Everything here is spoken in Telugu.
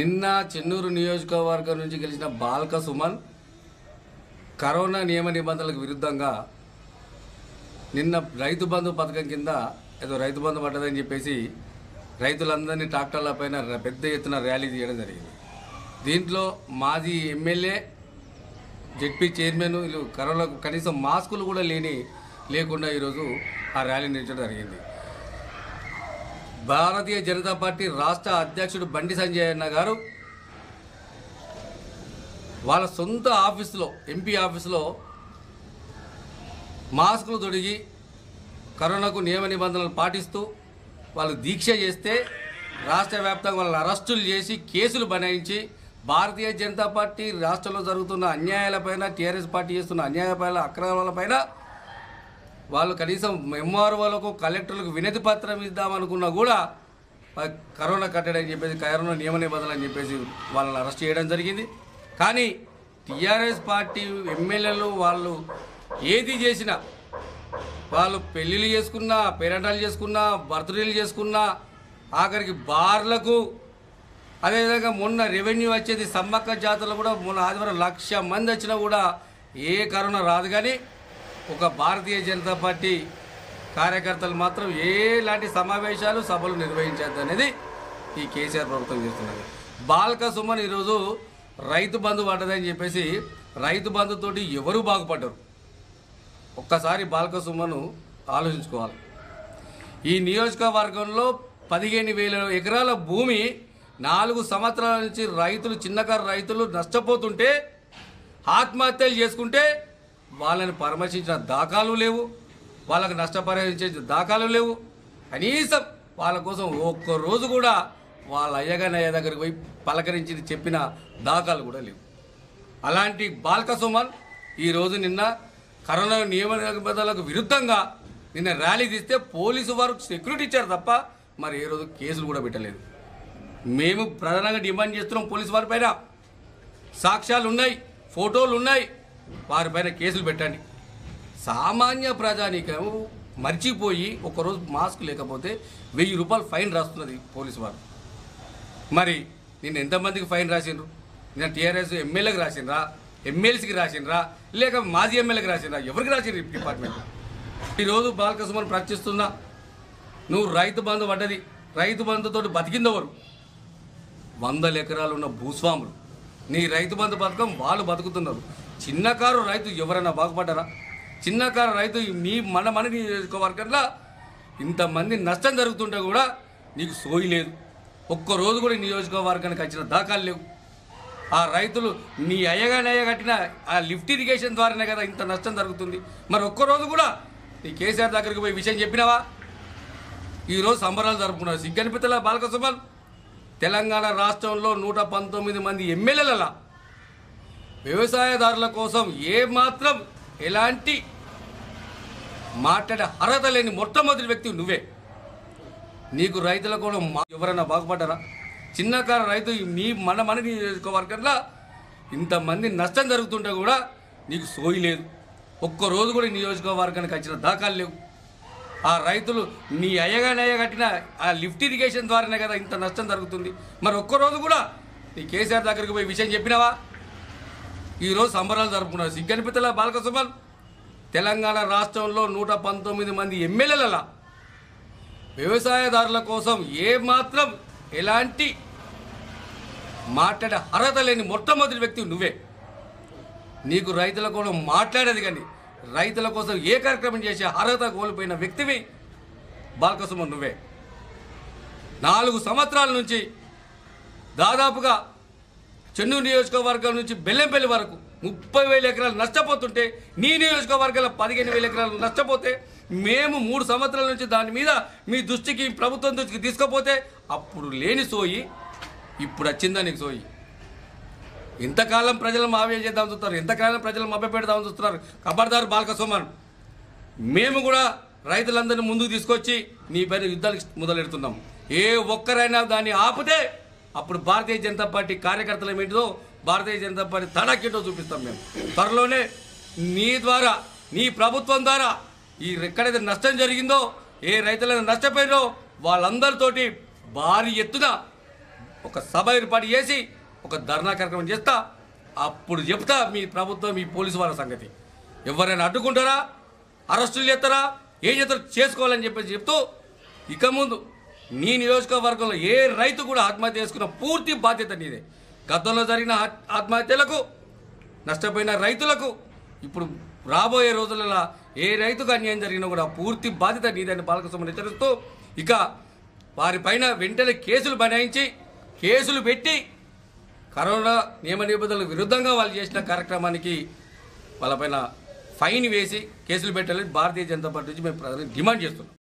నిన్న చెన్నూరు నియోజకవర్గం నుంచి గెలిచిన బాల్క సుమన్ కరోనా నియమ నిబంధనలకు విరుద్ధంగా నిన్న రైతు బంధు పథకం కింద ఏదో రైతు బంధు పడ్డదని చెప్పేసి రైతులందరినీ ట్రాక్టర్ల పైన ర- పెద్ద ఎత్తున ర్యాలీ తీయడం జరిగింది దీంట్లో మాజీ ఎమ్మెల్యే జెడ్పీ చైర్మన్ వీళ్ళు కరోనా కనీసం మాస్కులు కూడా లేని లేకుండా ఈరోజు ఆ ర్యాలీ నిర్వహించడం జరిగింది భారతీయ జనతా పార్టీ రాష్ట్ర అధ్యక్షుడు బండి సంజయ్ అన్న గారు వాళ్ళ సొంత ఆఫీసులో ఎంపీ ఆఫీసులో మాస్కులు తొడిగి కరోనాకు నియమ నిబంధనలు పాటిస్తూ వాళ్ళు దీక్ష చేస్తే రాష్ట్ర వ్యాప్తంగా వాళ్ళని అరెస్టులు చేసి కేసులు బనాయించి భారతీయ జనతా పార్టీ రాష్ట్రంలో జరుగుతున్న అన్యాయాలపైన టీఆర్ఎస్ పార్టీ చేస్తున్న అన్యాయాలపైన అక్రమాలపైన వాళ్ళు కనీసం ఎంఆర్ఓలకు కలెక్టర్లకు వినతి పత్రం ఇద్దామనుకున్నా కూడా ఆ కరోనా కట్టడి అని చెప్పేసి కరోనా నియమ నిబంధనలు అని చెప్పేసి వాళ్ళని అరెస్ట్ చేయడం జరిగింది కానీ టీఆర్ఎస్ పార్టీ ఎమ్మెల్యేలు వాళ్ళు ఏది చేసినా వాళ్ళు పెళ్ళిళ్ళు చేసుకున్నా పేరెంటాలు చేసుకున్నా బర్త్డేలు చేసుకున్నా ఆఖరికి బార్లకు అదేవిధంగా మొన్న రెవెన్యూ వచ్చేది సమ్మక్క జాతరలో కూడా మొన్న ఆదివారం లక్ష మంది వచ్చినా కూడా ఏ కరోనా రాదు కానీ ఒక భారతీయ జనతా పార్టీ కార్యకర్తలు మాత్రం ఏలాంటి సమావేశాలు సభలు నిర్వహించద్దు అనేది ఈ కేసీఆర్ ప్రభుత్వం చేస్తున్నది బాల్క సుమన్ ఈరోజు రైతు బంధు పడ్డదని చెప్పేసి రైతు బంధుతోటి ఎవరు బాగుపడ్డరు ఒక్కసారి బాల్క సుమను ఆలోచించుకోవాలి ఈ నియోజకవర్గంలో పదిహేను వేల ఎకరాల భూమి నాలుగు సంవత్సరాల నుంచి రైతులు చిన్నకారు రైతులు నష్టపోతుంటే ఆత్మహత్యలు చేసుకుంటే వాళ్ళని పరామర్శించిన దాఖలు లేవు వాళ్ళకి నష్టపరిహారించే దాఖలు లేవు కనీసం వాళ్ళ కోసం ఒక్క రోజు కూడా వాళ్ళ అయ్యగానయ్య దగ్గరికి పోయి పలకరించి చెప్పిన దాఖలు కూడా లేవు అలాంటి బాల్క సుమన్ ఈరోజు నిన్న కరోనా నియమ నిబంధనలకు విరుద్ధంగా నిన్న ర్యాలీ తీస్తే పోలీసు వారు సెక్యూరిటీ ఇచ్చారు తప్ప మరి ఏ రోజు కేసులు కూడా పెట్టలేదు మేము ప్రధానంగా డిమాండ్ చేస్తున్నాం పోలీసు వారి పైన సాక్ష్యాలు ఉన్నాయి ఫోటోలు ఉన్నాయి వారిపైన కేసులు పెట్టండి సామాన్య ప్రజానీకం మర్చిపోయి ఒకరోజు మాస్క్ లేకపోతే వెయ్యి రూపాయలు ఫైన్ రాస్తున్నది పోలీసు వారు మరి నిన్న ఎంతమందికి ఫైన్ రాసిండ్రు నిన్న టీఆర్ఎస్ ఎమ్మెల్యేకి రాసిండ్రా ఎమ్మెల్సీకి రాసిండ్రా లేక మాజీ ఎమ్మెల్యేకి రాసిండ్రా ఎవరికి రాసిండ్రు ఈ డిపార్ట్మెంట్ ఈరోజు బాలకృష్ణ ప్రశ్నిస్తున్నా నువ్వు రైతు బంధు పడ్డది రైతు బంధుతో బతికిందెవరు వందల ఎకరాలు ఉన్న భూస్వాములు నీ రైతు బంధు పథకం వాళ్ళు బతుకుతున్నారు చిన్నకారు రైతు ఎవరైనా బాగుపడ్డారా చిన్నకారు రైతు నీ మన మన నియోజకవర్గంలో ఇంతమంది నష్టం జరుగుతుంటే కూడా నీకు సోయి లేదు ఒక్క రోజు కూడా ఈ నియోజకవర్గానికి వచ్చిన దాఖలు లేవు ఆ రైతులు నీ అయ్యగానయ్య కట్టిన ఆ లిఫ్ట్ ఇరిగేషన్ ద్వారానే కదా ఇంత నష్టం జరుగుతుంది మరి ఒక్క రోజు కూడా నీ కేసీఆర్ దగ్గరికి పోయి విషయం చెప్పినావా ఈరోజు సంబరాలు జరుపుకున్నారు సిగ్గనిపితల బాలక సుమన్ తెలంగాణ రాష్ట్రంలో నూట పంతొమ్మిది మంది ఎమ్మెల్యేల వ్యవసాయదారుల కోసం ఏ మాత్రం ఎలాంటి మాట్లాడే అర్హత లేని మొట్టమొదటి వ్యక్తి నువ్వే నీకు రైతుల కూడా మా- ఎవరైనా బాగుపడ్డారా చిన్నకారు రైతు నీ మన మన నియోజకవర్గంలో ఇంతమంది నష్టం జరుగుతుంటే కూడా నీకు సోయి లేదు ఒక్క రోజు కూడా ఈ నియోజకవర్గానికి వచ్చిన దాఖలు లేవు ఆ రైతులు నీ అయ్యగానయ్య కట్టిన ఆ లిఫ్ట్ ఇరిగేషన్ ద్వారానే కదా ఇంత నష్టం జరుగుతుంది మరి ఒక్క రోజు కూడా నీ కేసీఆర్ దగ్గరికి పోయి విషయం చెప్పినావా ఈరోజు సంబరాలు జరుపుకున్నారు సిగ్గనిపితల బాలక సుమన్ తెలంగాణ రాష్ట్రంలో నూట పంతొమ్మిది మంది ఎమ్మెల్యేల వ్యవసాయదారుల కోసం ఏ మాత్రం ఎలాంటి మాట్లాడే అర్హత లేని మొట్టమొదటి వ్యక్తి నువ్వే నీకు రైతుల కోసం మాట్లాడేది కానీ రైతుల కోసం ఏ కార్యక్రమం చేసే అర్హత కోల్పోయిన వ్యక్తివి బాలకసుమ నువ్వే నాలుగు సంవత్సరాల నుంచి దాదాపుగా చెన్నూరు నియోజకవర్గం నుంచి బెల్లంపల్లి వరకు ముప్పై వేల ఎకరాలు నష్టపోతుంటే నీ నియోజకవర్గాల పదిహేను వేల ఎకరాలు నష్టపోతే మేము మూడు సంవత్సరాల నుంచి దాని మీద మీ దృష్టికి ప్రభుత్వం దృష్టికి తీసుకపోతే అప్పుడు లేని సోయి ఇప్పుడు వచ్చిందా నీకు సోయి ఎంతకాలం ప్రజలను మావ్యం చేద్దాం చూస్తున్నారు ఎంతకాలం ప్రజలను మభ్య పెడదామని చూస్తున్నారు ఖబర్దారు బాలక సోమన్ మేము కూడా రైతులందరినీ ముందుకు తీసుకొచ్చి నీ పైన యుద్ధానికి మొదలెడుతున్నాం ఏ ఒక్కరైనా దాన్ని ఆపితే అప్పుడు భారతీయ జనతా పార్టీ కార్యకర్తలు ఏంటిదో భారతీయ జనతా పార్టీ తడాకేటో చూపిస్తాం మేము త్వరలోనే నీ ద్వారా నీ ప్రభుత్వం ద్వారా ఈ ఎక్కడైతే నష్టం జరిగిందో ఏ రైతులను నష్టపోయినో వాళ్ళందరితోటి భారీ ఎత్తున ఒక సభ ఏర్పాటు చేసి ఒక ధర్నా కార్యక్రమం చేస్తా అప్పుడు చెప్తా మీ ప్రభుత్వం మీ పోలీసు వాళ్ళ సంగతి ఎవరైనా అడ్డుకుంటారా అరెస్టులు చేస్తారా ఏం చేస్తారో చేసుకోవాలని చెప్పేసి చెప్తూ ఇక ముందు నీ నియోజకవర్గంలో ఏ రైతు కూడా ఆత్మహత్య చేసుకున్న పూర్తి బాధ్యత నీదే గతంలో జరిగిన ఆత్- ఆత్మహత్యలకు నష్టపోయిన రైతులకు ఇప్పుడు రాబోయే రోజులలో ఏ రైతుకు అన్యాయం జరిగినా కూడా పూర్తి బాధ్యత నీదని పాలకసభను హెచ్చరిస్తూ ఇక వారిపైన వెంటనే కేసులు బనాయించి కేసులు పెట్టి కరోనా నియమ నిబంధనలకు విరుద్ధంగా వాళ్ళు చేసిన కార్యక్రమానికి వాళ్ళపైన ఫైన్ వేసి కేసులు పెట్టాలని భారతీయ జనతా పార్టీ నుంచి మేము ప్రధాని డిమాండ్ చేస్తున్నాం